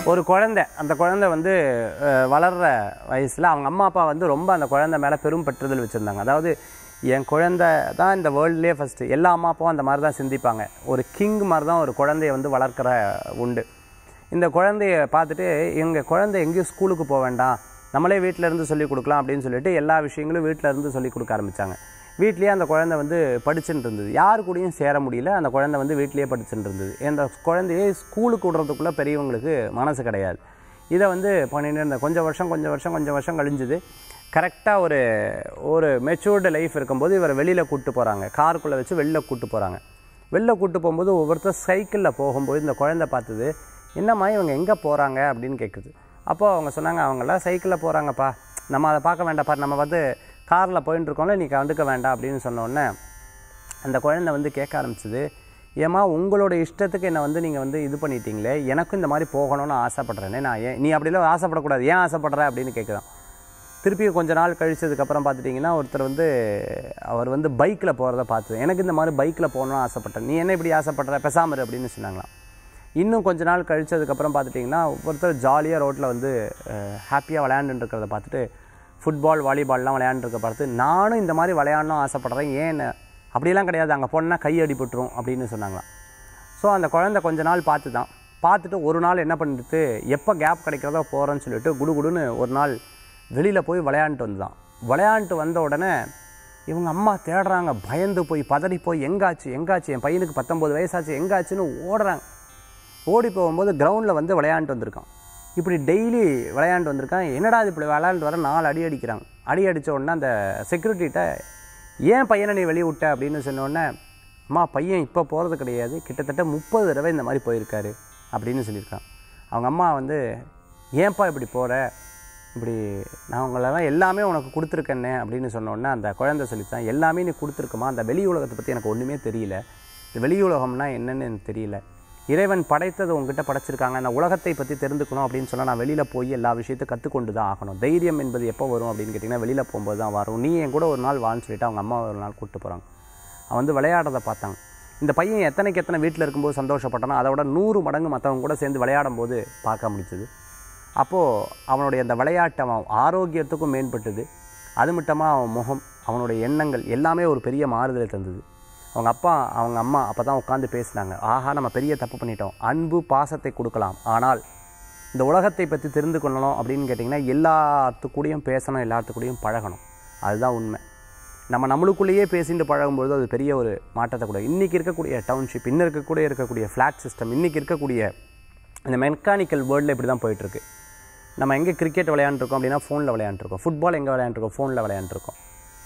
ஒரு குழந்தை அந்த குழந்தை வந்து அஹ், வளர்ற வயசில் அவங்க அம்மா அப்பா வந்து ரொம்ப அந்த குழந்தை மேலே பெரும் பற்றுதல் வச்சுருந்தாங்க அதாவது என் குழந்தை தான் இந்த வேர்ல்ட்லேயே ஃபஸ்ட்டு எல்லா அம்மா அப்பாவும் அந்த மாதிரி தான் சிந்திப்பாங்க ஒரு கிங் மாதிரி தான் ஒரு குழந்தைய வந்து வளர்க்குற உண்டு இந்த குழந்தைய பார்த்துட்டு எங்கள் குழந்தை எங்கேயும் ஸ்கூலுக்கு போக வேண்டாம் நம்மளே வீட்டில் இருந்து சொல்லி கொடுக்கலாம் அப்படின்னு சொல்லிட்டு எல்லா விஷயங்களும் வீட்டில் இருந்து சொல்லி கொடுக்க ஆரம்பித்தாங்க வீட்லேயே அந்த குழந்தை வந்து படிச்சுட்டு இருந்தது யார் கூடயும் சேர முடியல அந்த குழந்தை வந்து வீட்லேயே படிச்சுட்டு இருந்தது அந்த குழந்தையை ஸ்கூலுக்கு விடுறதுக்குள்ளே பெரியவங்களுக்கு மனசு கிடையாது இதை வந்து பண்ணிட்டு இருந்த கொஞ்சம் வருஷம் கொஞ்சம் வருஷம் கொஞ்சம் வருஷம் கழிஞ்சுது கரெக்டாக ஒரு ஒரு மெச்சூர்டு லைஃப் இருக்கும்போது இவரை வெளியில் கூப்பிட்டு போகிறாங்க காருக்குள்ளே வச்சு வெளில கூப்பிட்டு போகிறாங்க வெளில கூப்பிட்டு போகும்போது ஒவ்வொருத்தர் சைக்கிளில் போகும்போது இந்த குழந்தை பார்த்தது என்னம்மா இவங்க எங்கே போகிறாங்க அப்படின்னு கேட்குது அப்போது அவங்க சொன்னாங்க அவங்களாம் சைக்கிளில் போகிறாங்கப்பா நம்ம அதை பார்க்க வேண்டாம்ப்பா நம்ம வந்து காரில் போயின்னு இருக்கோம்ல நீ கண்டுக்க வேண்டாம் அப்படின்னு சொன்ன உடனே அந்த குழந்தை வந்து கேட்க ஆரம்பிச்சது ஏம்மா உங்களோட இஷ்டத்துக்கு என்னை வந்து நீங்கள் வந்து இது பண்ணிட்டீங்களே எனக்கும் இந்த மாதிரி போகணும்னு ஆசைப்பட்றேனே நான் ஏன் நீ அப்படிலாம் ஆசைப்படக்கூடாது ஏன் ஆசைப்படுற அப்படின்னு கேட்குறான் திருப்பி கொஞ்ச நாள் கழிச்சதுக்கப்புறம் பார்த்துட்டிங்கன்னா ஒருத்தர் வந்து அவர் வந்து பைக்கில் போகிறத பார்த்து எனக்கு இந்த மாதிரி பைக்கில் போகணும்னு ஆசைப்பட்டேன் நீ என்ன இப்படி ஆசைப்படுற பெசாமரு அப்படின்னு சொன்னாங்களாம் இன்னும் கொஞ்ச நாள் கழிச்சதுக்கப்புறம் பார்த்துட்டிங்கன்னா ஒருத்தர் ஜாலியாக ரோட்டில் வந்து ஹாப்பியாக விளையாண்டுட்டு இருக்கிறத பார்த்துட்டு ஃபுட்பால் வாலிபால்லாம் விளையாண்டுருக்க பார்த்து நானும் இந்த மாதிரி விளையாடணும் ஆசைப்பட்றேன் ஏன் என்ன- அப்படியெல்லாம் கிடையாது அங்கே போனால் கை அடிபட்டுரும் அப்படின்னு சொன்னாங்களாம் ஸோ அந்த குழந்தை கொஞ்ச நாள் பார்த்து தான் பார்த்துட்டு ஒரு நாள் என்ன பண்ணிட்டு எப்போ கேப் கிடைக்கிறதோ போகிறேன்னு சொல்லிட்டு குடுகுடுன்னு ஒரு நாள் வெளியில் போய் விளையாண்டுட்டு வந்துதான் விளையாண்டுட்டு வந்த உடனே இவங்க அம்மா தேடுறாங்க பயந்து போய் பதறி போய் எங்காச்சு எங்காச்சு என் பையனுக்கு பத்தொம்பது வயசாச்சு எங்காச்சுன்னு ஓடுறாங்க ஓடி போகும்போது கிரவுண்டில் வந்து விளையாண்டு வந்திருக்கான் இப்படி டெய்லி விளையாண்டு வந்திருக்கான் என்னடா இது இப்படி விளையாண்டு வர நாலு அடி அடிக்கிறாங்க அடி அடித்த உடனே அந்த செக்யூரிட்டிகிட்ட ஏன் பையனை நீ வெளியே விட்ட அப்படின்னு சொன்ன உடனே அம்மா பையன் இப்போ போகிறது கிடையாது கிட்டத்தட்ட முப்பது தடவை இந்த மாதிரி போயிருக்காரு அப்படின்னு சொல்லியிருக்கான் அவங்க அம்மா வந்து ஏன்பா இப்படி போகிற இப்படி நான் உங்களெல்லாம் எல்லாமே உனக்கு கொடுத்துருக்கேன்னே அப்படின்னு சொன்ன உடனே அந்த குழந்தை சொல்லித்தான் எல்லாமே நீ கொடுத்துருக்குமா அந்த வெளி உலகத்தை பற்றி எனக்கு ஒன்றுமே தெரியல இந்த வெளி உலகம்னா என்னன்னு எனக்கு தெரியல இறைவன் படைத்தது உங்ககிட்ட படைச்சிருக்காங்க அந்த உலகத்தை பற்றி தெரிந்துக்கணும் அப்படின்னு சொன்னால் நான் வெளியில் போய் எல்லா விஷயத்தையும் கற்றுக்கொண்டு தான் ஆகணும் தைரியம் என்பது எப்போ வரும் அப்படின்னு கேட்டிங்கன்னா வெளியில் போகும்போது தான் வரும் நீ என் கூட ஒரு நாள் வான்னு சொல்லிட்டு அவங்க அம்மா ஒரு நாள் கூப்பிட்டு போகிறாங்க அவன் வந்து விளையாடுறத பார்த்தாங்க இந்த பையன் எத்தனைக்கு எத்தனை வீட்டில் இருக்கும்போது சந்தோஷப்பட்டானோ அதோட நூறு மடங்கு மற்றவங்க கூட சேர்ந்து விளையாடும் போது பார்க்க முடிஞ்சுது அப்போது அவனுடைய அந்த விளையாட்டு அவன் ஆரோக்கியத்துக்கும் மேம்பட்டது அது மட்டுமா அவன் முகம் அவனுடைய எண்ணங்கள் எல்லாமே ஒரு பெரிய மாறுதலை தந்தது அவங்க அப்பா அவங்க அம்மா அப்போ தான் உட்காந்து பேசினாங்க ஆஹா நம்ம பெரிய தப்பு பண்ணிட்டோம் அன்பு பாசத்தை கொடுக்கலாம் ஆனால் இந்த உலகத்தை பற்றி தெரிந்து கொள்ளணும் அப்படின்னு கேட்டிங்கன்னா எல்லாத்துக்கூடையும் பேசணும் எல்லாத்துக்கூடையும் பழகணும் அதுதான் உண்மை நம்ம நம்மளுக்குள்ளேயே பேசிட்டு பழகும்பொழுது அது பெரிய ஒரு மாற்றத்தை கூட இன்றைக்கி இருக்கக்கூடிய டவுன்ஷிப் இன்னும் இருக்கக்கூடிய இருக்கக்கூடிய ஃப்ளாட் சிஸ்டம் இன்றைக்கி இருக்கக்கூடிய இந்த மெக்கானிக்கல் வேர்ல்டில் இப்படி தான் போயிட்டுருக்கு நம்ம எங்கே கிரிக்கெட் விளையாண்டுருக்கோம் அப்படின்னா ஃபோனில் விளையாண்டுருக்கோம் ஃபுட்பால் எங்கே விளையாண்டுருக்கோம் ஃபோனில் விளையாண்டுருக்கோம்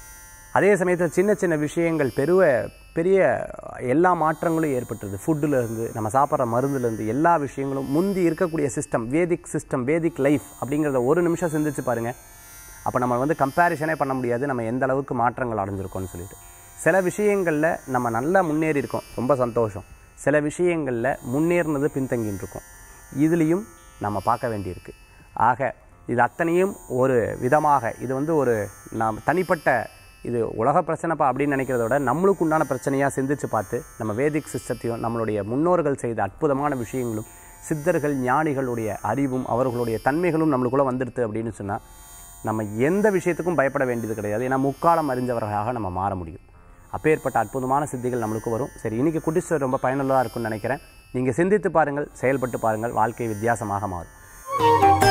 அதே சமயத்தில் சின்ன சின்ன விஷயங்கள் பெருவ பெரிய எல்லா மாற்றங்களும் ஏற்பட்டுருது ஃபுட்டுலேருந்து நம்ம சாப்பிட்ற மருந்துலேருந்து எல்லா விஷயங்களும் முந்தி இருக்கக்கூடிய system vedic system vedic life அப்படிங்கிறத ஒரு நிமிஷம் சிந்திச்சு பாருங்கள் அப்போ நம்ம வந்து கம்பேரிஷனே பண்ண முடியாது நம்ம எந்த அளவுக்கு மாற்றங்கள் அடைஞ்சிருக்கோம்னு சொல்லிட்டு சில விஷயங்களில் நம்ம நல்லா முன்னேறி இருக்கோம் ரொம்ப சந்தோஷம் சில விஷயங்களில் முன்னேறினது பின்தங்கின்னு இருக்கோம் இதுலேயும் நம்ம பார்க்க வேண்டியிருக்கு ஆக இது அத்தனையும் ஒரு விதமாக இது வந்து ஒரு நாம் தனிப்பட்ட இது உலக பிரச்சனைப்பா அப்படின்னு நினைக்கிறத விட நம்மளுக்கு உண்டான பிரச்சனையாக சிந்திச்சு பார்த்து நம்ம வேதிக் சிஸ்டத்தையும் நம்மளுடைய முன்னோர்கள் செய்த அற்புதமான விஷயங்களும் சித்தர்கள் ஞானிகளுடைய அறிவும் அவர்களுடைய தன்மைகளும் நம்மளுக்குள்ளே வந்துடுது அப்படின்னு சொன்னால் நம்ம எந்த விஷயத்துக்கும் பயப்பட வேண்டியது கிடையாது ஏன்னா முக்காலம் அறிஞ்சவர்களாக நம்ம மாற முடியும் அப்பேற்பட்ட அற்புதமான சித்திகள் நம்மளுக்கு வரும் சரி இன்னைக்கு குட்டிஸ்வர் ரொம்ப பயனுள்ளதாக இருக்கும்னு நினைக்கிறேன் நீங்கள் சிந்தித்து பாருங்கள் செயல்பட்டு பாருங்கள் வாழ்க்கை வித்தியாசமாக மாறும்